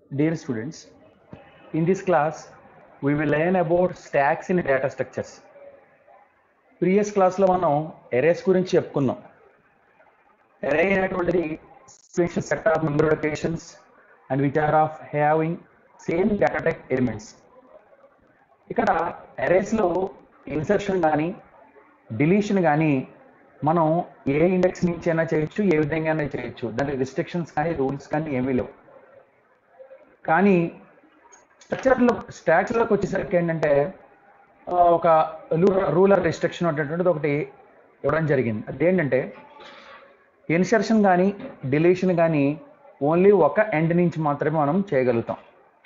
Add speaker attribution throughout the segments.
Speaker 1: Dear students, in this class, we will learn about stacks in data structures. Previous క్లాస్లో మనం arrays గురించి చెప్పుకున్నాం array అనేటువంటిది special set of member locations and which are of having same data type elements ఇక్కడ ఎరేస్లో insertion కానీ deletion కానీ మనం ఏ ఇండెక్స్ నుంచి అయినా చేయొచ్చు ఏ విధంగా అయినా చేయొచ్చు దానికి రిస్ట్రిక్షన్స్ కానీ రూల్స్ కానీ ఏమీ లేవు కానీ స్ట్రక్చర్లో స్టాక్స్లోకి వచ్చేసరికి ఏంటంటే ఆ, ఒక రూలర్ రిస్ట్రిక్షన్ అనేటువంటిది ఒకటి ఇవ్వడం జరిగింది అదేంటంటే ఇన్సర్షన్ కానీ డిలీషన్ కానీ ఓన్లీ ఒక ఎండ్ నుంచి మాత్రమే మనం చేయగలుగుతాం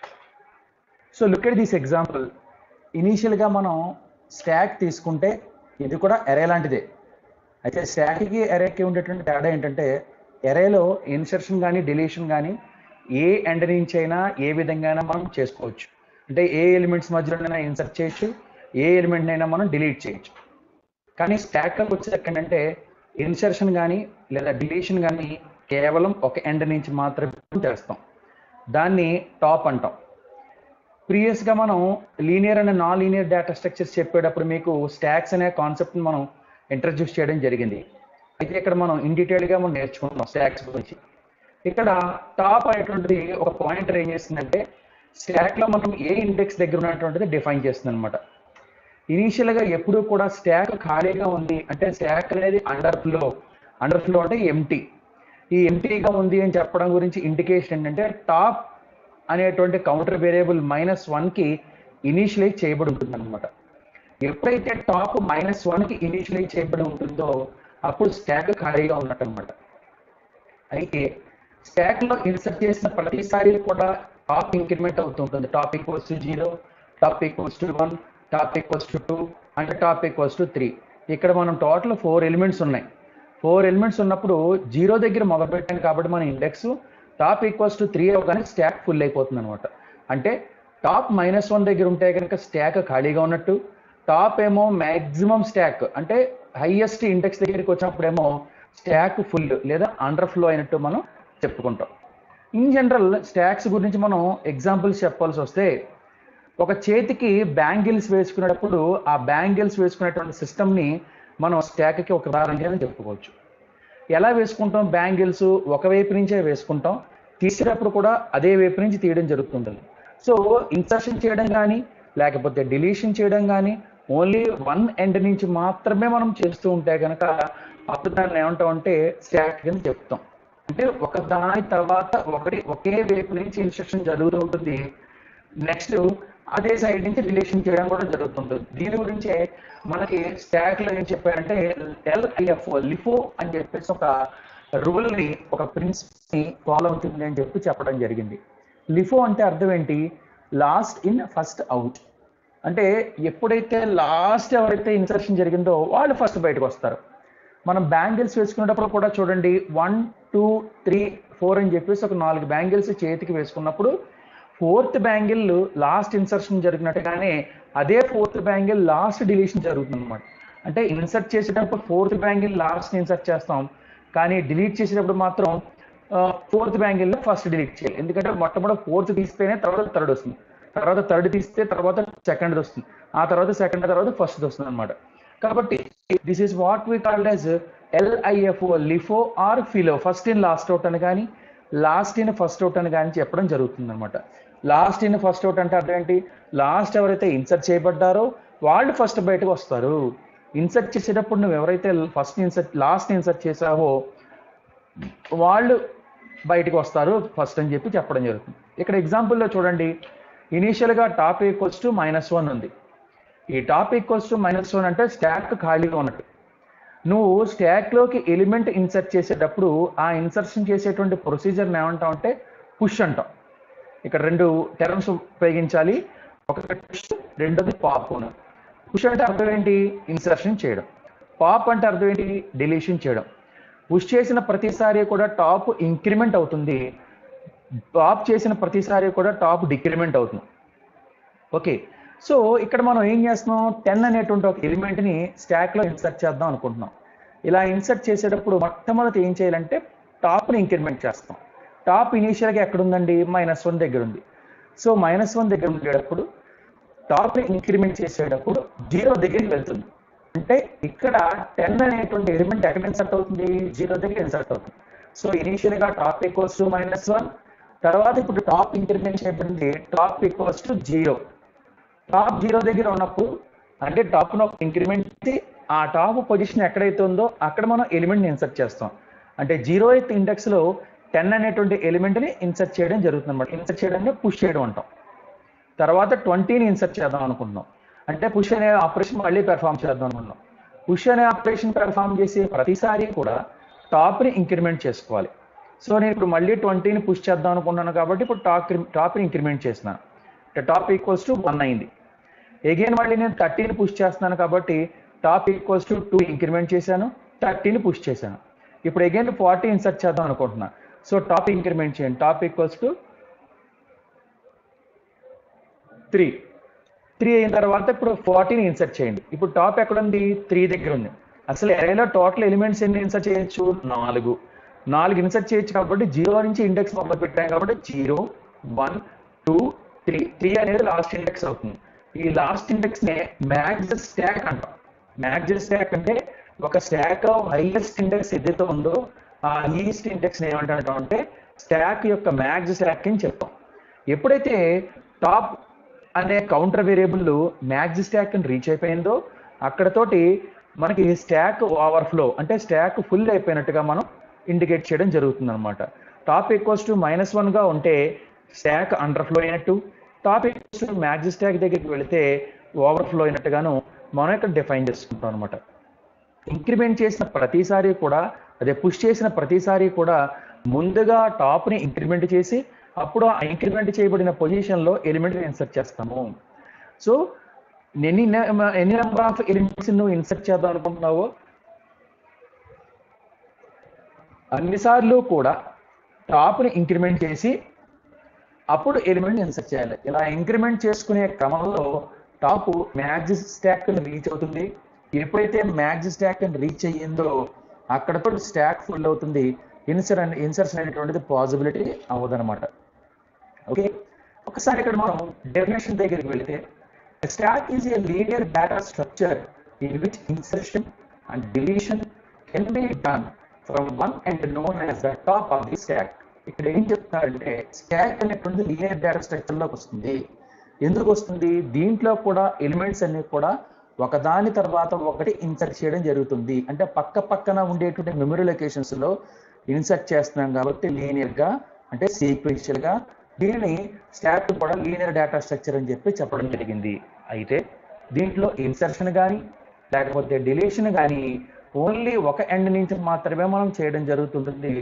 Speaker 1: so look at this example ఇనీషియల్గా మనం స్టాక్ తీసుకుంటే ఇది కూడా ఎరే లాంటిదే అయితే స్టాక్కి ఎరేకి ఉండేటువంటి తేడా ఏంటంటే ఎరేలో ఇన్సర్షన్ కానీ డిలీషన్ కానీ ఏ ఎండ్ నుంచి అయినా ఏ విధంగా అయినా మనం చేసుకోవచ్చు అంటే ఏ ఎలిమెంట్స్ మధ్యలోనైనా ఇన్సర్ట్ చేయొచ్చు ఏ ఎలిమెంట్ అయినా మనం డిలీట్ చేయొచ్చు కానీ స్టాక్లోకి వచ్చేసరికి ఏంటంటే ఇన్సర్షన్ కానీ లేదా డిలీషన్ కానీ కేవలం ఒక ఎండ్ నుంచి మాత్రమే చేస్తాం దాన్ని టాప్ అంటాం ప్రీవియస్గా మనం linear and non linear data structures చెప్పేటప్పుడు మీకు స్టాక్స్ అనే కాన్సెప్ట్ని మనం ఇంట్రడ్యూస్ చేయడం జరిగింది అయితే ఇక్కడ మనం ఇన్ డీటెయిల్గా మనం నేర్చుకుంటున్నాం స్టాక్స్ గురించి ఇక్కడ టాప్ అనేటువంటిది ఒక పాయింటర్ ఏం చేస్తుందంటే స్టాక్లో మనం ఏ ఇండెక్స్ దగ్గర ఉన్నటువంటిది డిఫైన్ చేస్తుంది అనమాట ఇనీషియల్గా ఎప్పుడూ కూడా స్టాక్ ఖాళీగా ఉంది అంటే స్టాక్ అనేది అండర్ ఫ్లో అండర్ ఫ్లో అంటే ఎంటీ ఈ ఎంటీగా ఉంది అని చెప్పడం గురించి ఇండికేషన్ ఏంటంటే టాప్ అనేటువంటి కౌంటర్ వేరియబుల్ మైనస్ వన్కి ఇనీషియలైజ్ చేయబడి ఉంటుంది అనమాట ఎప్పుడైతే టాప్ మైనస్ వన్కి ఇనీషియలైజ్ చేయబడి ఉంటుందో అప్పుడు స్టాక్ ఖాళీగా ఉన్నట్టు అనమాట అయితే స్టాక్లో ఇన్సర్ట్ చేసిన ప్రతిసారి కూడా టాప్ ఇంక్రిమెంట్ అవుతుంటుంది top equals to zero top equals to one top equals to two and top equals to three ఇక్కడ మనం టోటల్ ఫోర్ ఎలిమెంట్స్ ఉన్నాయి ఫోర్ ఎలిమెంట్స్ ఉన్నప్పుడు జీరో దగ్గర మొదలుపెట్టాం కాబట్టి మన index top equals to three అవగానే స్టాక్ ఫుల్ అయిపోతుంది అనమాట అంటే టాప్ మైనస్ వన్ దగ్గర ఉంటే కనుక స్టాక్ ఖాళీగా ఉన్నట్టు టాప్ ఏమో మ్యాక్సిమం స్టాక్ అంటే హైయెస్ట్ ఇండెక్స్ దగ్గరికి వచ్చినప్పుడేమో స్టాక్ ఫుల్ లేదా అండర్ ఫ్లో అయినట్టు మనం చెప్పుకుంటాం ఇన్ జనరల్ స్టాక్స్ గురించి మనం ఎగ్జాంపుల్స్ చెప్పాల్సి వస్తే ఒక చేతికి బ్యాంగిల్స్ వేసుకునేటప్పుడు ఆ బ్యాంగిల్స్ వేసుకునేటువంటి సిస్టమ్ని మనం స్టాక్కి ఒక ఉదాహరణ అని చెప్పుకోవచ్చు ఎలా వేసుకుంటాం బ్యాంగిల్స్ ఒకవైపు నుంచే వేసుకుంటాం తీసేటప్పుడు కూడా అదే వైపు నుంచి తీయడం జరుగుతుంటుంది సో ఇన్సర్షన్ చేయడం కానీ లేకపోతే డిలీషన్ చేయడం కానీ ఓన్లీ వన్ ఎండ్ నుంచి మాత్రమే మనం చేస్తూ ఉంటే కనుక అప్పుడు దాన్ని ఏమంటాం అంటే స్టాక్ కింద చెప్తాం అంటే ఒక దాని తర్వాత ఒకటి ఒకే వైపు నుంచి ఇన్స్ట్రక్షన్ జరుగుతూ ఉంటుంది నెక్స్ట్ అదే సైడ్ నుంచి రిలేషన్ చేయడం కూడా జరుగుతుంటుంది దీని గురించే మనకి స్టాక్ లో ఏం చెప్పారంటే ఎల్ఐఎఫ్ లిఫో అని చెప్పేసి ఒక రూల్ ని ఒక ప్రిన్సిపల్ ని ఫాలో అవుతుంది అని చెప్పి చెప్పడం జరిగింది లిఫో అంటే అర్థం ఏంటి లాస్ట్ ఇన్ ఫస్ట్ అవుట్ అంటే ఎప్పుడైతే లాస్ట్ ఎవరైతే ఇన్సర్షన్ జరిగిందో వాళ్ళు ఫస్ట్ బయటకు వస్తారు మనం బ్యాంగిల్స్ వేసుకునేటప్పుడు కూడా చూడండి వన్ టూ త్రీ ఫోర్ అని చెప్పేసి ఒక నాలుగు బ్యాంగిల్స్ చేతికి వేసుకున్నప్పుడు ఫోర్త్ బ్యాంగిల్ లాస్ట్ ఇన్సర్షన్ జరిగినట్టుగానే అదే ఫోర్త్ బ్యాంగిల్ లాస్ట్ డిలీషన్ జరుగుతుంది అనమాట అంటే ఇన్సర్ట్ చేసేటప్పుడు ఫోర్త్ బ్యాంగిల్ లాస్ట్ ఇన్సర్ట్ చేస్తాం కానీ డిలీట్ చేసేటప్పుడు మాత్రం ఫోర్త్ బ్యాంగిల్లో ఫస్ట్ డిలీట్ చేయాలి ఎందుకంటే మొట్టమొదటి ఫోర్త్ తీస్తేనే తర్వాత థర్డ్ వస్తుంది తర్వాత థర్డ్ తీస్తే తర్వాత సెకండ్ వస్తుంది ఆ తర్వాత సెకండ్ తర్వాత ఫస్ట్ వస్తుంది అనమాట కాబట్టి this is what we called as LIFO LIFO or FILO first in last out అని కానీ లాస్ట్ ఇన్ ఫస్ట్ అవుట్ అని కానీ చెప్పడం జరుగుతుంది అనమాట లాస్ట్ ఇన్ ఫస్ట్ అవుట్ అంటే అర్థం ఏంటి లాస్ట్ ఎవరైతే ఇన్సర్ట్ చేయబడ్డారో వాళ్ళు ఫస్ట్ బయటకు వస్తారు ఇన్సర్ట్ చేసేటప్పుడు నువ్వు ఎవరైతే ఫస్ట్ ఇన్సర్ట్ లాస్ట్ ఇన్సర్ట్ చేసావో వాళ్ళు బయటకు వస్తారు ఫస్ట్ అని చెప్పి చెప్పడం జరుగుతుంది ఇక్కడ ఎగ్జాంపుల్లో చూడండి ఇనీషియల్గా top equals to minus one ఉంది ఈ top equals to minus one అంటే స్టాక్ ఖాళీగా ఉన్నట్టు నువ్వు స్టాక్లోకి ఎలిమెంట్ ఇన్సర్ట్ చేసేటప్పుడు ఆ ఇన్సర్షన్ చేసేటువంటి ప్రొసీజర్ని ఏమంటాం అంటే పుష్ అంటాం ఇక్కడ రెండు టర్మ్స్ ఉపయోగించాలి ఒకటి పుష్ రెండోది పాప్ పుష్ అంటే అర్థం ఏంటి ఇన్సర్షన్ చేయడం పాప్ అంటే అర్థం ఏంటి డిలీషన్ చేయడం పుష్ చేసిన ప్రతిసారి కూడా టాప్ ఇంక్రిమెంట్ అవుతుంది పాప్ చేసిన ప్రతిసారి కూడా టాప్ డిక్రిమెంట్ అవుతుంది ఓకే సో ఇక్కడ మనం ఏం చేస్తున్నాం టెన్ అనేటువంటి ఒక ఎలిమెంట్ని స్టాక్లో ఇన్సర్ట్ చేద్దాం అనుకుంటున్నాం ఇలా ఇన్సర్ట్ చేసేటప్పుడు మొట్టమొదటి ఏం చేయాలంటే టాప్ని ఇంక్రిమెంట్ చేస్తాం టాప్ ఇనీషియల్గా ఎక్కడ ఉందండి మైనస్ వన్ దగ్గర ఉంది సో మైనస్ వన్ దగ్గర ఉండేటప్పుడు టాప్ని ఇంక్రిమెంట్ చేసేటప్పుడు జీరో దగ్గరికి వెళ్తుంది అంటే ఇక్కడ టెన్ అనేటువంటి ఎలిమెంట్ ఎక్కడ ఇన్సర్ట్ అవుతుంది జీరో దగ్గర ఇన్సర్ట్ అవుతుంది సో ఇనీషియల్గా top equals to minus one తర్వాత ఇప్పుడు టాప్ ఇంక్రిమెంట్ చేయబడింది top equals to zero top zero దగ్గర ఉన్నప్పుడు అంటే టాప్ ఇంక్రిమెంట్ చేసి ఆ టాప్ పొజిషన్ ఎక్కడైతే ఉందో అక్కడ మనం ఎలిమెంట్ని ఇన్సర్ట్ చేస్తాం అంటే జీరో ఎయిత్ ఇండెక్స్లో టెన్ అనేటువంటి ఎలిమెంట్ని ఇన్సర్ట్ చేయడం జరుగుతుంది అనమాట ఇన్సర్ట్ చేయడాన్ని పుష్ చేయడం అంటాం తర్వాత ట్వంటీని ఇన్సర్ట్ చేద్దాం అనుకుంటున్నాం అంటే పుష్ అనే ఆపరేషన్ మళ్ళీ పెర్ఫామ్ చేద్దాం అనుకుంటున్నాం పుష్ అనే ఆపరేషన్ పెర్ఫామ్ చేసే ప్రతిసారి కూడా టాప్ని ఇంక్రిమెంట్ చేసుకోవాలి సో నేను ఇప్పుడు మళ్ళీ ట్వంటీని పుష్ చేద్దాం అనుకుంటున్నాను కాబట్టి ఇప్పుడు టాప్ టాప్ని ఇంక్రిమెంట్ చేస్తున్నాను అంటే టాప్ ఈక్వల్స్ టు వన్ అయింది ఎగైన్ మళ్ళీ నేను థర్టీని పుష్ చేస్తున్నాను కాబట్టి top equals to two increment చేశాను థర్టీని పుష్ చేశాను ఇప్పుడు అగైన్ ఫార్టీ ఇన్సర్ట్ చేద్దాం అనుకుంటున్నా సో టాప్ ఇంక్రిమెంట్ చేయండి top equals to three three అయిన తర్వాత ఇప్పుడు ఫార్టీని ఇన్సర్ట్ చేయండి ఇప్పుడు టాప్ ఎక్కడ ఉంది త్రీ దగ్గర ఉంది అసలు ఎరేలో టోటల్ ఎలిమెంట్స్ ఎన్ని ఇన్సర్ట్ చేయొచ్చు నాలుగు నాలుగు ఇన్సర్ట్ చేయొచ్చు కాబట్టి జీరో నుంచి ఇండెక్స్ మొదలు పెట్టాం కాబట్టి zero one two three three అనేది లాస్ట్ ఇండెక్స్ అవుతుంది ఈ లాస్ట్ ఇండెక్స్ నే మ్యాక్స్ స్టాక్ అంటాం మ్యాక్స్ స్టాక్ అంటే ఒక స్టాక్ హైయెస్ట్ ఇండెక్స్ ఏదైతే ఉందో ఆ లీస్ట్ ఇండెక్స్ ఏమంటాం అంటే స్టాక్ యొక్క మ్యాక్స్ స్టాక్ అని చెప్తాం ఎప్పుడైతే టాప్ అనే కౌంటర్ వేరియబుల్ మ్యాక్స్ స్టాక్ అని రీచ్ అయిపోయిందో అక్కడతోటి మనకి స్టాక్ ఓవర్ఫ్లో అంటే స్టాక్ ఫుల్ అయిపోయినట్టుగా మనం ఇండికేట్ చేయడం జరుగుతుంది అనమాట టాప్ ఈక్వల్స్ టు మైనస్ వన్గా ఉంటే స్టాక్ అండర్ఫ్లో అయినట్టు top equals to max stack దగ్గరికి వెళితే ఓవర్ఫ్లో అయినట్టుగాను మనం ఇక్కడ డిఫైన్ చేసుకుంటాం అనమాట ఇంక్రిమెంట్ చేసిన ప్రతిసారి కూడా అదే పుష్ చేసిన ప్రతిసారి కూడా ముందుగా టాప్ని ఇంక్రిమెంట్ చేసి అప్పుడు ఆ ఇంక్రిమెంట్ చేయబడిన పొజిషన్లో ఎలిమెంట్ ఇన్సర్ట్ చేస్తాము సో ఎన్ని ఎన్ని నెంబర్ ఆఫ్ ఎలిమెంట్స్ నువ్వు ఇన్సర్ట్ చేద్దాం అనుకుంటున్నావో అన్నిసార్లు కూడా టాప్ని ఇంక్రిమెంట్ చేసి అప్పుడు ఎలిమెంట్ ఇన్సర్ట్ చేయాలి ఇలా ఇంక్రిమెంట్ చేసుకునే క్రమంలో టాప్ మ్యాక్స్ స్టాక్ రీచ్ అవుతుంది ఎప్పుడైతే మ్యాక్స్ స్టాక్ రీచ్ అయ్యిందో అక్కడతో స్టాక్ ఫుల్ అవుతుంది ఇన్సర్ ఇన్సర్షన్ అనేటువంటిది పాసిబిలిటీ అవ్వదన్నమాట ఓకే ఒకసారి ఇక్కడ మనం డెఫినేషన్ దగ్గరికి వెళితే stack is a linear data structure in which insertion and deletion can be done from one and known as the top of the stack ఇక్కడ ఏం చెప్తున్నారంటే స్టాక్ అనేటువంటి లీనియర్ డేటా స్ట్రక్చర్లోకి వస్తుంది ఎందుకు వస్తుంది దీంట్లో కూడా ఎలిమెంట్స్ అన్ని కూడా ఒకదాని తర్వాత ఒకటి ఇన్సర్ట్ చేయడం జరుగుతుంది అంటే పక్క పక్కన ఉండేటువంటి మెమరీ లొకేషన్స్ లో ఇన్సర్ట్ చేస్తున్నాం కాబట్టి లీనియర్ గా అంటే సీక్వెన్షియల్ గా దీనిని స్టాక్ కూడా లీనియర్ డేటా స్ట్రక్చర్ అని చెప్పి చెప్పడం జరిగింది అయితే దీంట్లో ఇన్సర్షన్ కానీ లేకపోతే డిలీషన్ కానీ ఓన్లీ ఒక ఎండ్ నుంచి మాత్రమే మనం చేయడం జరుగుతుంటుంది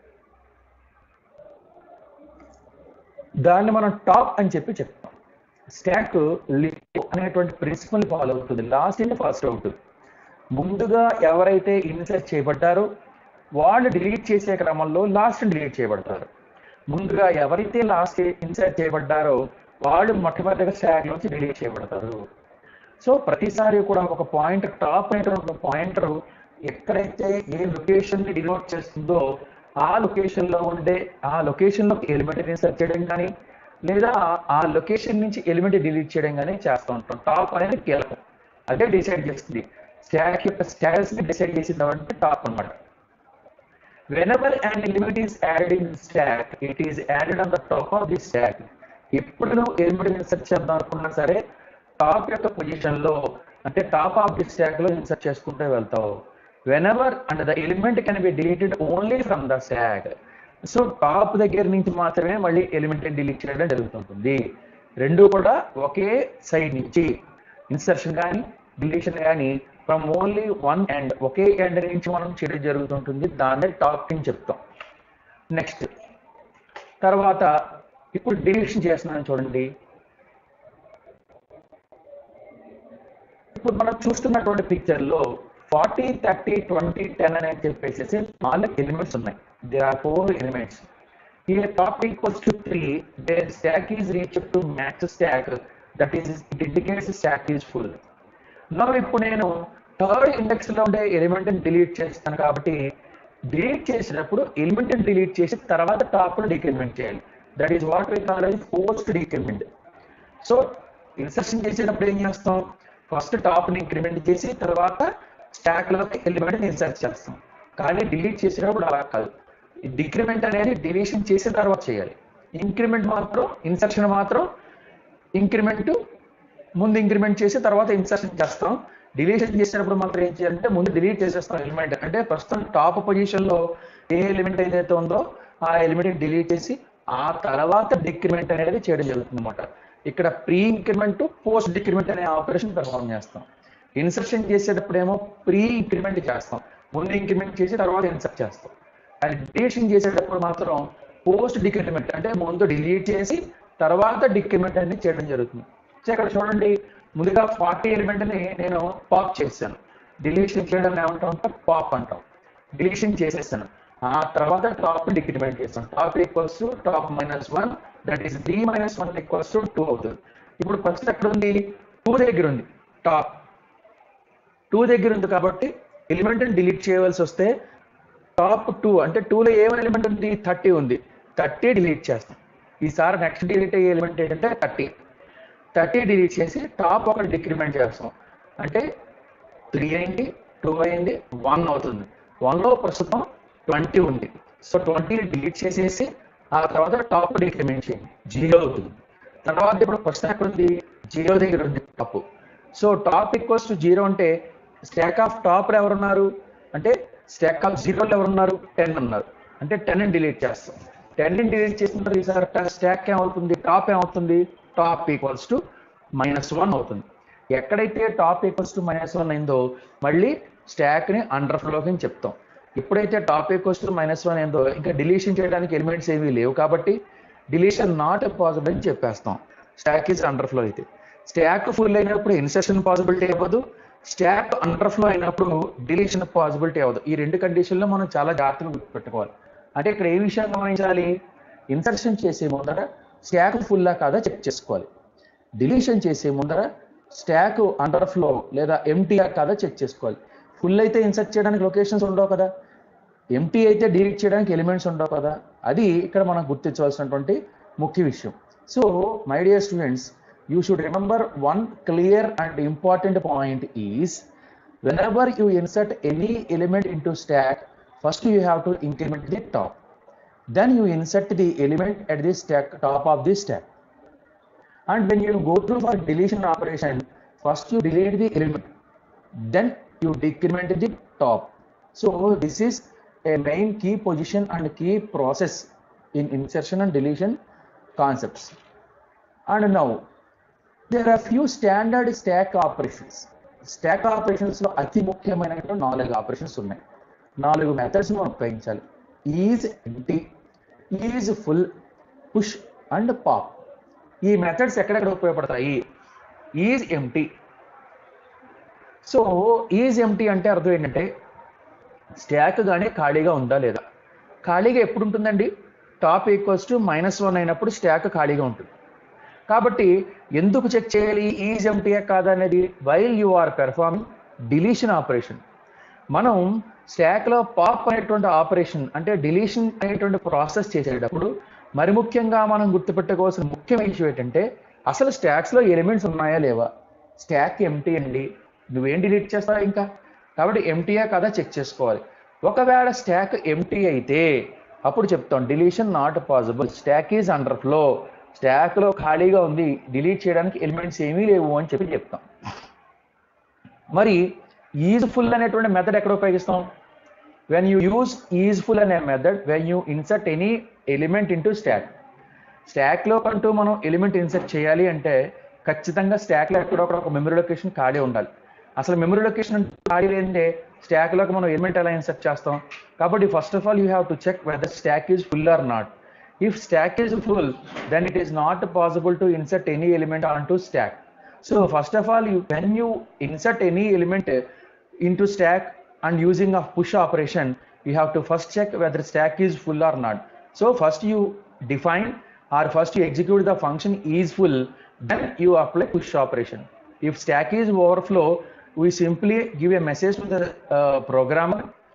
Speaker 1: దాన్ని మనం టాప్ అని చెప్పి చెప్తాం స్టాక్ అనేటువంటి ప్రిన్సిపల్ ఫాలో అవుతుంది లాస్ట్ ఇన్ ఫస్ట్ అవుట్ ముందుగా ఎవరైతే ఇన్సర్ట్ చేయబడ్డారో వాళ్ళు డిలీట్ చేసే క్రమంలో లాస్ట్ డిలీట్ చేయబడతారు ముందుగా ఎవరైతే లాస్ట్ ఇన్సర్ట్ చేయబడ్డారో వాళ్ళు మొట్టమొదటిగా స్టాక్ నుంచి డిలీట్ చేయబడతారు సో ప్రతిసారి కూడా ఒక పాయింట్ టాప్ అనేటువంటి పాయింటర్ ఎక్కడైతే ఏ లొకేషన్ ని డినోట్ చేస్తుందో ఆ లొకేషన్ లో ఉండే ఆ లొకేషన్ లో ఎలిమెంట్ ఇన్సర్ట్ చేయడం కానీ లేదా ఆ లొకేషన్ నుంచి ఎలిమెంట్ డిలీట్ చేయడం కానీ చేస్తూ ఉంటాం టాప్ అనేది కీలకం అదే డిసైడ్ చేస్తుంది స్టాక్ యొక్క స్టాటస్ ని డిసైడ్ చేసింది అంటే టాప్ అన్నమాట whenever an element is added in stack it is added on the top of the stack ఎప్పుడు నువ్వు ఎలిమెంట్ ఇన్సర్ట్ చేద్దాం అనుకున్నా సరే టాప్ యొక్క పొజిషన్ లో అంటే టాప్ ఆఫ్ ది స్టాక్ లో ఇన్సర్ట్ చేసుకుంటూ వెళ్తావు whenever and the element can be deleted only from the stack so top దగ్గర నుంచి మాత్రమే మళ్ళీ ఎలిమెంట్ డిలీట్ చేయడం జరుగుతుంటుంది రెండు కూడా ఒకే సైడ్ నుంచి ఇన్సర్షన్ కానీ డిలీషన్ కానీ ఫ్రమ్ ఓన్లీ వన్ ఎండ్ ఒకే ఎండ్ నుంచి మనం చేయడం జరుగుతుంటుంది దాన్నే టాప్ అని చెప్తాం నెక్స్ట్ తర్వాత ఇప్పుడు డిలీషన్ చేస్తున్నాను చూడండి ఇప్పుడు మనం చూస్తున్నటువంటి పిక్చర్ లో ఫార్టీ థర్టీ ట్వంటీ టెన్ అని చెప్పేసి నాలుగు ఎలిమెంట్స్ ఉన్నాయి దే ఆర్ ఫోర్ ఎలిమెంట్స్ ఈ top equals to three where stack is reach to max stack that is it indicates stack is full నా ఇప్పుడు నేను థర్డ్ ఇండెక్స్ లో ఉండే ఎలిమెంట్ డిలీట్ చేస్తాను కాబట్టి డిలీట్ చేసినప్పుడు ఎలిమెంట్ డిలీట్ చేసి తర్వాత టాప్ డిక్రిమెంట్ చేయాలి that is what we call post decrement so insertion చేసేటప్పుడు ఏం చేస్తాం ఫస్ట్ టాప్ ని ఇంక్రిమెంట్ చేసి తర్వాత స్టాక్ లోకి ఎలిమెంట్ ఇన్సర్ట్ చేస్తాం కానీ డిలీట్ చేసేటప్పుడు అలా కాదు డిక్రిమెంట్ అనేది డిలీషన్ చేసిన తర్వాత చేయాలి ఇంక్రిమెంట్ మాత్రం ఇన్సర్షన్ మాత్రం ఇంక్రిమెంట్ ముందు ఇంక్రిమెంట్ చేసి తర్వాత ఇన్సర్షన్ చేస్తాం డిలీషన్ చేసినప్పుడు మాత్రం ఏం చేయాలంటే ముందు డిలీట్ చేసేస్తాం ఎలిమెంట్ అంటే ప్రస్తుతం టాప్ పొజిషన్ లో ఏ ఎలిమెంట్ ఏదైతే ఉందో ఆ ఎలిమెంట్ డిలీట్ చేసి ఆ తర్వాత డిక్రిమెంట్ అనేది చేయడం జరుగుతుంది అనమాట ఇక్కడ ప్రీ ఇంక్రిమెంట్ పోస్ట్ డిక్రిమెంట్ అనే ఆపరేషన్ పెర్ఫామ్ చేస్తాం ఇన్సర్షన్ చేసేటప్పుడు ఏమో ప్రీ ఇంక్రిమెంట్ చేస్తాం ముందు ఇంక్రిమెంట్ చేసి తర్వాత ఇన్సర్ట్ చేస్తాం అండ్ డిలీషన్ చేసేటప్పుడు మాత్రం పోస్ట్ డిక్రిమెంట్ అంటే ముందు డిలీట్ చేసి తర్వాత డిక్రిమెంట్ అనేది చేయడం జరుగుతుంది సో ఇక్కడ చూడండి ముందుగా ఫార్టీ ఎలిమెంట్ ని నేను పాప్ చేశాను డిలీషన్ చేయడం ఏమంటాం అంటే పాప్ అంటాం డిలీషన్ చేసేసాను ఆ తర్వాత టాప్ డిక్రిమెంట్ చేస్తాను top equals to top minus one that is D minus one equals to two అవుతుంది ఇప్పుడు ఫస్ట్ ఎక్కడ ఉంది టూ దగ్గర ఉంది టాప్ టూ దగ్గర ఉంది కాబట్టి ఎలిమెంట్ డిలీట్ చేయవలసి వస్తే టాప్ టూ అంటే టూలో ఏం ఎలిమెంట్ ఉంది థర్టీ ఉంది థర్టీ డిలీట్ చేస్తాం ఈసారి నెక్స్ట్ డిలీట్ అయ్యే ఎలిమెంట్ ఏంటంటే థర్టీ థర్టీ డిలీట్ చేసి టాప్ ఒకటి డిక్రిమెంట్ చేస్తాం అంటే త్రీ అయింది టూ అయింది వన్ అవుతుంది వన్లో ప్రస్తుతం ట్వంటీ ఉంది సో ట్వంటీ డిలీట్ చేసేసి ఆ తర్వాత టాప్ డిక్రిమెంట్ చేయండి జీరో అవుతుంది తర్వాత ఇప్పుడు ప్రశ్న ఎక్కడ ఉంది జీరో దగ్గర ఉంది top so top equals to zero అంటే స్టాక్ ఆఫ్ టాప్ ఎవరున్నారు అంటే స్టాక్ ఆఫ్ జీరోలు ఎవరున్నారు టెన్ ఉన్నారు అంటే టెన్ డిలీట్ చేస్తాం టెన్ డిలీట్ చేసిన తర్వాత ఈసారి స్టాక్ ఏమవుతుంది టాప్ ఏమవుతుంది top equals to minus one అవుతుంది ఎక్కడైతే top equals to minus one అయిందో మళ్ళీ స్టాక్ని అండర్ ఫ్లోకి అని చెప్తాం ఎప్పుడైతే top equals to minus one అయిందో ఇంకా డిలీషన్ చేయడానికి ఎలిమెంట్స్ ఏమీ లేవు కాబట్టి డిలీషన్ నాట్ పాసిబుల్ అని చెప్పేస్తాం స్టాక్ ఈజ్ అండర్ ఫ్లో అయితే స్టాక్ ఫుల్ అయినప్పుడు ఇన్సర్షన్ పాసిబిలిటీ అవ్వదు స్టాక్ అండర్ ఫ్లో అయినప్పుడు డిలీషన్ పాసిబిలిటీ అవ్వదు ఈ రెండు కండిషన్లో మనం చాలా జాగ్రత్తగా గుర్తుపెట్టుకోవాలి అంటే ఇక్కడ ఏ విషయం గమనించాలి ఇన్సర్షన్ చేసే ముందర స్టాక్ ఫుల్లా కాదా చెక్ చేసుకోవాలి డిలీషన్ చేసే ముందర స్టాక్ అండర్ ఫ్లో లేదా ఎంటీఆర్ కాదా చెక్ చేసుకోవాలి ఫుల్ అయితే ఇన్సర్ట్ చేయడానికి లొకేషన్స్ ఉండవు కదా ఎంటీ అయితే డిలీట్ చేయడానికి ఎలిమెంట్స్ ఉండవు కదా అది ఇక్కడ మనం గుర్తించవలసినటువంటి ముఖ్య విషయం so my dear students you should remember one clear and important point is whenever you insert any element into stack first you have to increment the top then you insert the element at the stack top of the stack and when you go through for deletion operation first you delete the element then you decrement the top so this is a main key position and key process in insertion and deletion concepts and now there are few standard stack operations stack operations లో అతి ముఖ్యమైనటువంటి నాలుగు operations ఉన్నాయి నాలుగు methods మనం ఉపయోగించాలి is empty is full push and pop ఈ methods ఎక్కడెక్కడ ఉపయోగపడతాయి is empty so is empty అంటే అర్థం ఏంటంటే స్టాక్ కానీ ఖాళీగా ఉందా లేదా ఖాళీగా ఎప్పుడు ఉంటుందండి top equals to minus one అయినప్పుడు స్టాక్ ఖాళీగా ఉంటుంది కాబట్టి ఎందుకు చెక్ చేయాలి ఈజ్ ఎంటీయా కాదా అనేది while you are performing deletion operation మనం స్టాక్లో పాప్ అనేటువంటి ఆపరేషన్ అంటే డిలీషన్ అనేటువంటి ప్రాసెస్ చేసేటప్పుడు మరి ముఖ్యంగా మనం గుర్తుపెట్టుకోవాల్సిన ముఖ్యమైన విషయం ఏంటంటే అసలు స్టాక్స్లో ఎలిమెంట్స్ ఉన్నాయా లేవా స్టాక్ ఎంటీ అండి నువ్వేం డిలీట్ చేస్తావు ఇంకా కాబట్టి ఎంటీయా కదా చెక్ చేసుకోవాలి ఒకవేళ స్టాక్ ఎంటీ అయితే అప్పుడు చెప్తాం deletion not possible stack is underflow స్టాక్లో ఖాళీగా ఉంది డిలీట్ చేయడానికి ఎలిమెంట్స్ ఏమీ లేవు అని చెప్పి చెప్తాం మరి ఈజ్ ఫుల్ అనేటువంటి మెథడ్ ఎక్కడ ఉపయోగిస్తాం when you use is full అనే method when you insert any element into stack స్టాక్లో కంటూ మనం ఎలిమెంట్ ఇన్సర్ట్ చేయాలి అంటే ఖచ్చితంగా స్టాక్లో ఎక్కడొక్కడ ఒక మెమరీ లొకేషన్ ఖాళీ ఉండాలి అసలు మెమరీ లొకేషన్ ఖాళీ లేదంటే స్టాక్లోకి మనం ఎలిమెంట్ ఎలా ఇన్సర్ట్ చేస్తాం కాబట్టి first of all you have to check whether stack is full or not if stack is full then it is not possible to insert any element onto stack so first of all you when you insert any element into stack and using a push operation you have to first check whether stack is full or not so first you define or first you execute the function is full then you apply push operation if stack is overflow we simply give a message to the uh, programmer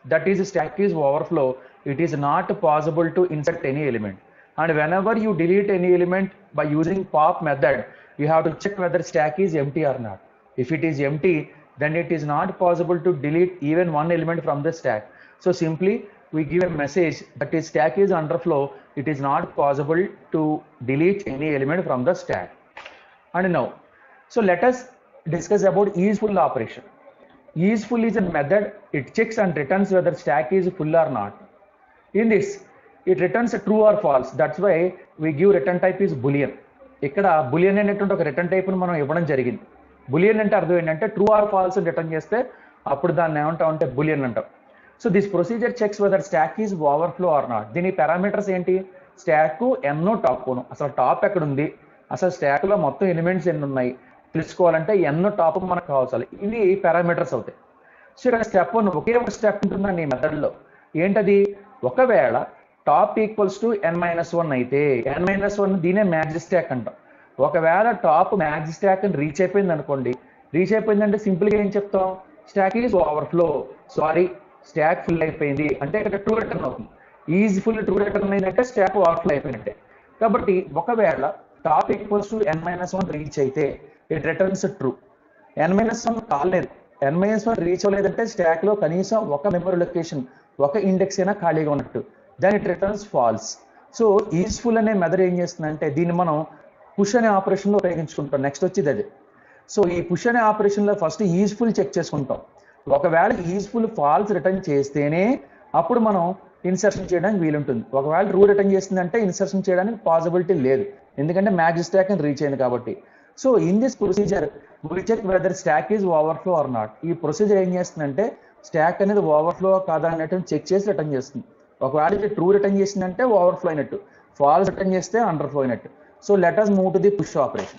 Speaker 1: that is stack is overflow it is not possible to insert any element and whenever you delete any element by using pop method you have to check whether stack is empty or not if it is empty then it is not possible to delete even one element from the stack so simply we give a message that is stack is underflow it is not possible to delete any element from the stack and now so let us discuss about useful operation useful is a method it checks and returns whether stack is full or not in this it returns a true or false that's why we give return type is boolean ఇక్కడ boolean అనేటువంటి ఒక return టైప్ను మనం ఇవ్వడం జరిగింది bullion అంటే అర్థం ఏంటంటే true or falls return చేస్తే అప్పుడు దాన్ని ఏమంటాం అంటే బులియన్ అంటాం so this procedure checks whether stack is overflow or not దీని పారామీటర్స్ ఏంటి స్టాక్ ఎన్నో టాప్ అసలు టాప్ ఎక్కడ ఉంది అసలు స్టాక్లో మొత్తం ఎలిమెంట్స్ ఎన్ని ఉన్నాయి తెలుసుకోవాలంటే ఎన్నో టాప్ మనకు కావాల్సి ఇవి పారామీటర్స్ అవుతాయి సో ఇక్కడ స్టెప్ వన్ ఒకే ఒక స్టెప్ ఉంటుందండి ఈ మెథడ్లో ఏంటది ఒకవేళ top equals to N minus one అయితే ఎన్ మైనస్ వన్ దీనే మ్యాక్స్ స్టాక్ అంటాం ఒకవేళ టాప్ మ్యాక్స్ స్టాక్ అని రీచ్ అయిపోయింది అనుకోండి రీచ్ అయిపోయిందంటే సింపుల్గా ఏం చెప్తాం stack is overflow sorry stack full అయిపోయింది అంటే ఇక్కడ ట్రూ రిటర్న్ అవుతుంది ఈజ్ ఫుల్ ట్రూ రిటర్న్ అయిందంటే స్టాక్ ఓవర్ఫ్లో అయిపోయినట్టే కాబట్టి ఒకవేళ top equals to N minus one reach అయితే it returns true N minus one కాలేదు ఎన్ మైనస్ వన్ రీచ్ అవ్వలేదంటే స్టాక్లో కనీసం ఒక మెమరీ లొకేషన్ ఒక ఇండెక్స్ అయినా ఖాళీగా ఉన్నట్టు then it returns false so is full అనే మెథడ్ ఏం చేస్తుందంటే దీన్ని మనం పుష్ అనే ఆపరేషన్లో ఉపయోగించుకుంటాం నెక్స్ట్ వచ్చేది అదే సో ఈ పుష్ అనే ఆపరేషన్లో ఫస్ట్ ఈజ్ఫుల్ చెక్ చేసుకుంటాం ఒకవేళ ఈజ్ఫుల్ ఫాల్స్ రిటర్న్ చేస్తేనే అప్పుడు మనం ఇన్సర్షన్ చేయడానికి వీలుంటుంది ఒకవేళ ట్రూ రిటర్న్ చేసిందంటే ఇన్సర్షన్ చేయడానికి పాసిబిలిటీ లేదు ఎందుకంటే మ్యాచ్ స్టాక్ అని రీచ్ అయింది కాబట్టి so in this procedure will check whether stack is overflow or not ఈ ప్రొసీజర్ ఏం చేస్తుందంటే స్టాక్ అనేది ఓవర్ఫ్లో కాదా అన్నట్టు చెక్ చేసి రిటర్న్ చేస్తుంది ఒకవేళ ఇది ట్రూ రిటర్న్ చేసిందంటే ఓవర్ఫ్లో అయినట్టు ఫాల్స్ రిటర్న్ చేస్తే అండర్ఫ్లో అయినట్టు so let us move to the push operation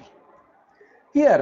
Speaker 1: here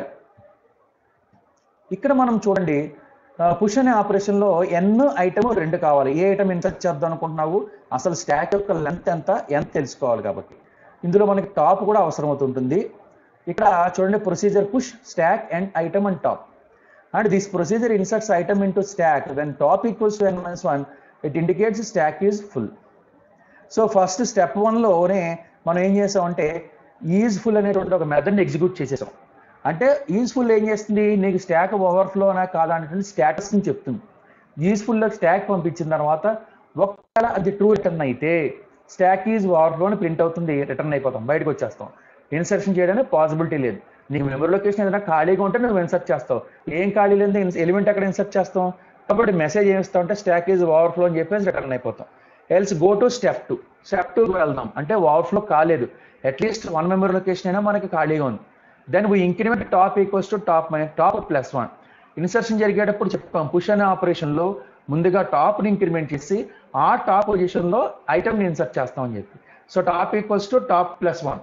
Speaker 1: ఇక్కడ మనం చూడండి పుష్ అనే ఆపరేషన్లో ఎన్ ఐటమ్ రెండు కావాలి ఏ ఐటమ్ ఇన్సర్ట్ చేద్దాం అనుకుంటున్నావు అసలు స్టాక్ యొక్క లెంత్ ఎంత ఎంత తెలుసుకోవాలి కాబట్టి ఇందులో మనకి టాప్ కూడా అవసరం అవుతుంటుంది ఇక్కడ చూడండి procedure push stack and item and top and this procedure inserts item into stack when top equals to N minus one it indicates stack is full so first step వన్లోనే మనం ఏం చేసామంటే ఈజ్ ఫుల్ అనేటువంటి ఒక మెథడ్ని execute చేసేసాం అంటే useful ఏం చేస్తుంది నీకు స్టాక్ ఓవర్ఫ్లోనా కాదా అనేటువంటి స్టేటస్ని చెప్తుంది యూజ్ఫుల్లో స్టాక్ పంపించిన తర్వాత ఒకవేళ అది ట్రూ రిటర్న్ అయితే స్టాక్ ఈజ్ ఓవర్ఫ్లో అని ప్రింట్ అవుతుంది రిటర్న్ అయిపోతాం బయటకు వచ్చేస్తాం ఇన్సర్షన్ చేయడానికి పాసిబిలిటీ లేదు నీకు మెమరీ లొకేషన్ ఏదైనా ఖాళీగా ఉంటే నువ్వు ఇన్సర్ట్ చేస్తావు ఏం ఖాళీ లేదు ఎలిమెంట్ ఎక్కడ ఇన్సర్ట్ చేస్తాం కాబట్టి మెసేజ్ ఏం ఇస్తాం అంటే స్టాక్ ఈజ్ ఓవర్ఫ్లో అని చెప్పేసి రిటర్న్ అయిపోతాం else go to step two step టూకి వెళ్దాం అంటే ఓవర్ఫ్లో కాలేదు అట్లీస్ట్ వన్ మెమరీ లొకేషన్ అయినా మనకి ఖాళీగా ఉంది then we increment top equals to top minus top plus one insertion జరిగేటప్పుడు చెప్తాం పుష్ అనే ఆపరేషన్లో ముందుగా టాప్ని ఇంక్రిమెంట్ చేసి ఆ టాప్ పొజిషన్లో ఐటమ్ని ఇన్సర్ట్ చేస్తామని చెప్పి so top equals to top plus one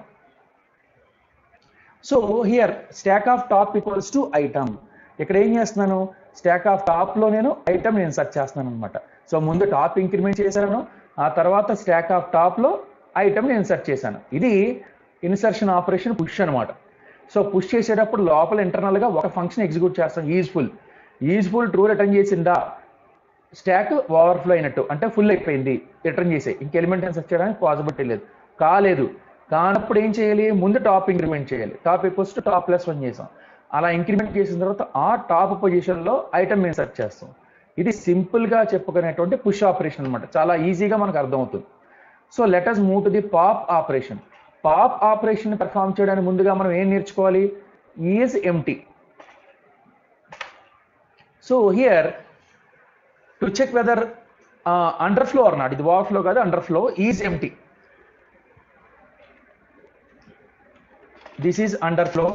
Speaker 1: so here stack of top equals to item ఇక్కడ ఏం చేస్తున్నాను స్టాక్ ఆఫ్ టాప్లో నేను ఐటమ్ని ఇన్సర్ట్ చేస్తున్నాను అనమాట సో ముందు టాప్ ఇంక్రిమెంట్ చేశాను ఆ తర్వాత స్టాక్ ఆఫ్ టాప్లో ఐటమ్ని ఇన్సర్ట్ చేశాను ఇది ఇన్సర్షన్ ఆపరేషన్ పుష్ అనమాట సో పుష్ చేసేటప్పుడు లోపల ఇంటర్నల్గా ఒక ఫంక్షన్ ఎగ్జిక్యూట్ చేస్తాం ఈజ్ఫుల్ ఈజ్ఫుల్ ట్రూ రిటర్న్ చేసిందా స్టాక్ ఓవర్ఫ్లో అయినట్టు అంటే ఫుల్ అయిపోయింది రిటర్న్ చేసే ఇంక ఎలిమెంట్ ఇన్సర్ట్ చేయడానికి పాసిబిలిటీ లేదు కాలేదు కానప్పుడు ఏం చేయాలి ముందు టాప్ ఇంక్రిమెంట్ చేయాలి top equals to top plus one చేసాం అలా ఇంక్రిమెంట్ చేసిన తర్వాత ఆ టాప్ పొజిషన్లో ఐటమ్ ఇన్సర్ట్ చేస్తాం ఇది సింపుల్గా చెప్పుకునేటువంటి పుష్ ఆపరేషన్ అనమాట చాలా ఈజీగా మనకు అర్థమవుతుంది so let us move to the pop operation pop operation perform చేయడానికి ముందుగా మనం ఏం నేర్చుకోవాలి is empty so here to check whether underflow or not ఇది ఓవర్ ఫ్లో కాదు underflow is empty this is underflow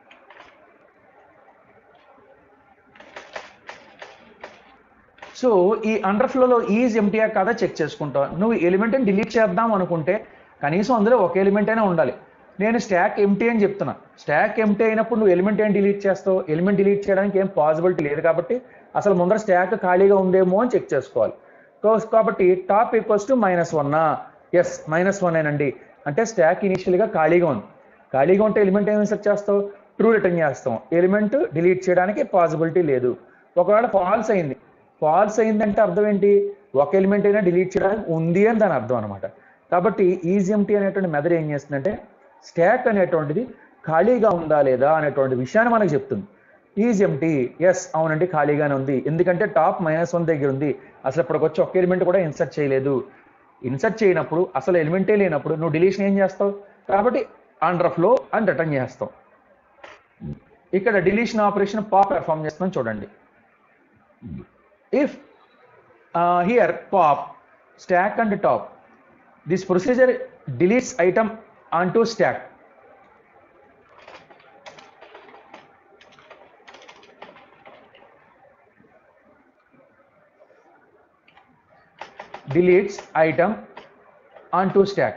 Speaker 1: so ఈ అండర్ ఫ్లోలో ఈజ్ ఎంటీఆర్ కాదా చెక్ చేసుకుంటావు నువ్వు ఎలిమెంట్ని డిలీట్ చేద్దాం అనుకుంటే కనీసం అందులో ఒక ఎలిమెంట్ అయినా ఉండాలి నేను స్టాక్ ఎంటీ అని చెప్తున్నా స్టాక్ ఎంటీ అయినప్పుడు నువ్వు ఎలిమెంట్ ఏం డిలీట్ చేస్తావు ఎలిమెంట్ డిలీట్ చేయడానికి ఏం పాసిబిలిటీ లేదు కాబట్టి అసలు ముందర స్టాక్ ఖాళీగా ఉందేమో అని చెక్ చేసుకోవాలి కాబట్టి టాప్ ఈక్వల్స్ టు మైనస్ వన్నా ఎస్ మైనస్ వన్ ఏనండి అంటే స్టాక్ ఇనిషియల్గా ఖాళీగా ఉంది ఖాళీగా ఉంటే ఎలిమెంట్ ఏమి సెర్చ్ చేస్తావు ట్రూ రిటర్న్ చేస్తాం ఎలిమెంట్ డిలీట్ చేయడానికి పాసిబిలిటీ లేదు ఒకవేళ ఫాల్స్ అయింది ఫాల్స్ అయిందంటే అర్థం ఏంటి ఒక ఎలిమెంట్ అయినా డిలీట్ చేయడానికి ఉంది అని దాని అర్థం అనమాట కాబట్టి ఈజ్ ఎంటీ అనేటువంటి మెథడ్ ఏం చేస్తుందంటే స్టాక్ అనేటువంటిది ఖాళీగా ఉందా లేదా అనేటువంటి విషయాన్ని మనకు చెప్తుంది ఈజ్ ఎంటీ ఎస్ అవునండి ఖాళీగానే ఉంది ఎందుకంటే టాప్ మైనస్ వన్ దగ్గర ఉంది అసలు ఇప్పటికి వచ్చి ఒక్క ఎలిమెంట్ కూడా ఇన్సర్ట్ చేయలేదు ఇన్సర్ట్ చేయనప్పుడు అసలు ఎలిమెంటే లేనప్పుడు నువ్వు డిలీషన్ ఏం చేస్తావు కాబట్టి అండర్ ఫ్లో అని రిటర్న్ చేస్తావు ఇక్కడ డిలీషన్ ఆపరేషన్ పాప్ పెర్ఫామ్ చేస్తుందని చూడండి if here pop stack and top this procedure deletes item onto stack deletes item onto stack.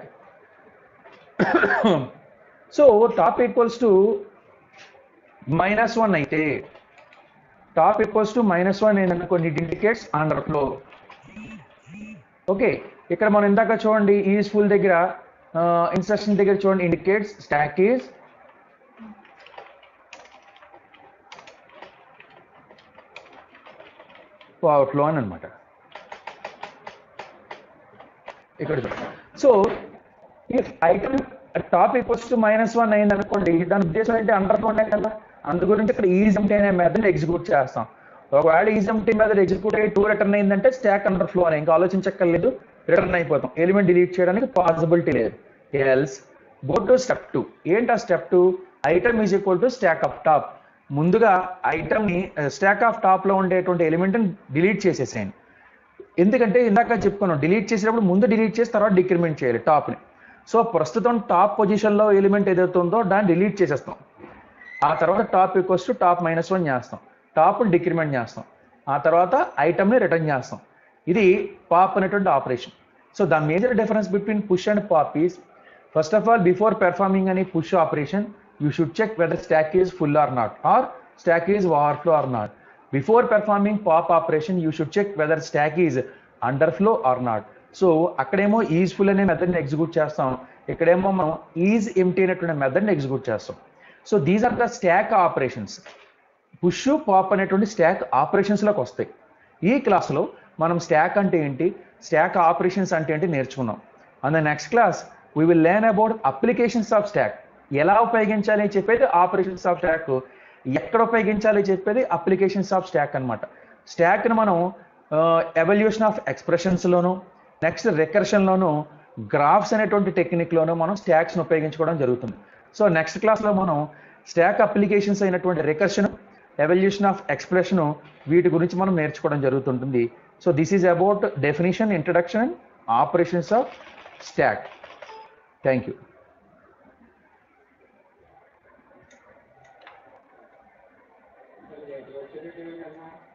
Speaker 1: so top equals to minus 1 అయితే top equals to minus one ఏంటనుకోండి it indicates underflow okay ఇక్కడ మనం ఇందాక చూడండి is full దగ్గర instruction దగ్గర చూడండి indicates stack is flow అని అనమాట ఇక్కడ సో if item top equals to minus one అయింది అనుకోండి దాని ఉద్దేశం ఏంటి అండర్ ఫ్లో ఉన్నాయి కదా అందు గురించి ఇక్కడ ఈజ్ ఎంటీ అనే మెథడ్ ఎగ్జిక్యూట్ చేస్తాం ఒకవేళ ఈజ్ ఎంటీ మెథడ్ ఎగ్జిక్యూట్ అయ్యి టూ రిటర్న్ అయిందంటే స్టాక్ అండర్ ఫ్లో అని ఇంకా ఆలోచించక్కర్లేదు రిటర్న్ అయిపోతాం ఎలిమెంట్ డిలీట్ చేయడానికి పాసిబిలిటీ లేదు else go to step two ఏంటి ఆ step two item is equal to stack of top ముందుగా ఐటమ్ ని స్టాక్ ఆఫ్ టాప్ లో ఉండేటువంటి ఎలిమెంట్ డిలీట్ చేసేసేయండి ఎందుకంటే ఇందాక చెప్పుకున్నాం డిలీట్ చేసేటప్పుడు ముందు డిలీట్ చేసి తర్వాత డిక్రిమెంట్ చేయాలి టాప్ని సో ప్రస్తుతం టాప్ పొజిషన్లో ఎలిమెంట్ ఏదైతే ఉందో దాన్ని డిలీట్ చేసేస్తాం ఆ తర్వాత top equals to top minus one చేస్తాం టాప్ని డిక్రిమెంట్ చేస్తాం ఆ తర్వాత ఐటమ్ని రిటర్న్ చేస్తాం ఇది పాప్ అనేటువంటి operation so the major difference between push and pop is first of all before performing అని push operation you should check whether stack is full or not or stack is overflow or not before performing pop operation you should check whether stack is underflow or not so అక్కడేమో is full అనే మెథడ్ని execute చేస్తాం ఇక్కడేమో మనం is empty అనేటువంటి మెథడ్ని execute చేస్తాం so these are the stack operations push pop అనేటువంటి స్టాక్ ఆపరేషన్స్లోకి వస్తాయి ఈ క్లాస్లో మనం స్టాక్ అంటే ఏంటి స్టాక్ ఆపరేషన్స్ అంటే ఏంటి నేర్చుకున్నాం and the next class we will learn about applications of stack ఎలా ఉపయోగించాలి చెప్పేది ఆపరేషన్స్ ఆఫ్ స్టాక్ ఎక్కడ ఉపయోగించాలి చెప్పేది అప్లికేషన్స్ ఆఫ్ స్టాక్ అనమాట స్టాక్ని మనం ఎవల్యూషన్ ఆఫ్ ఎక్స్ప్రెషన్స్లోను నెక్స్ట్ రికర్షన్లోను గ్రాఫ్స్ అనేటువంటి టెక్నిక్లోను మనం స్టాక్స్ని ఉపయోగించుకోవడం జరుగుతుంది సో నెక్స్ట్ క్లాస్లో మనం స్టాక్ అప్లికేషన్స్ అయినటువంటి రికర్షన్ ఎవల్యూషన్ ఆఫ్ ఎక్స్ప్రెషన్ వీటి గురించి మనం నేర్చుకోవడం జరుగుతుంటుంది so this is about definition introduction and operations of stack thank you
Speaker 2: వచ్చేది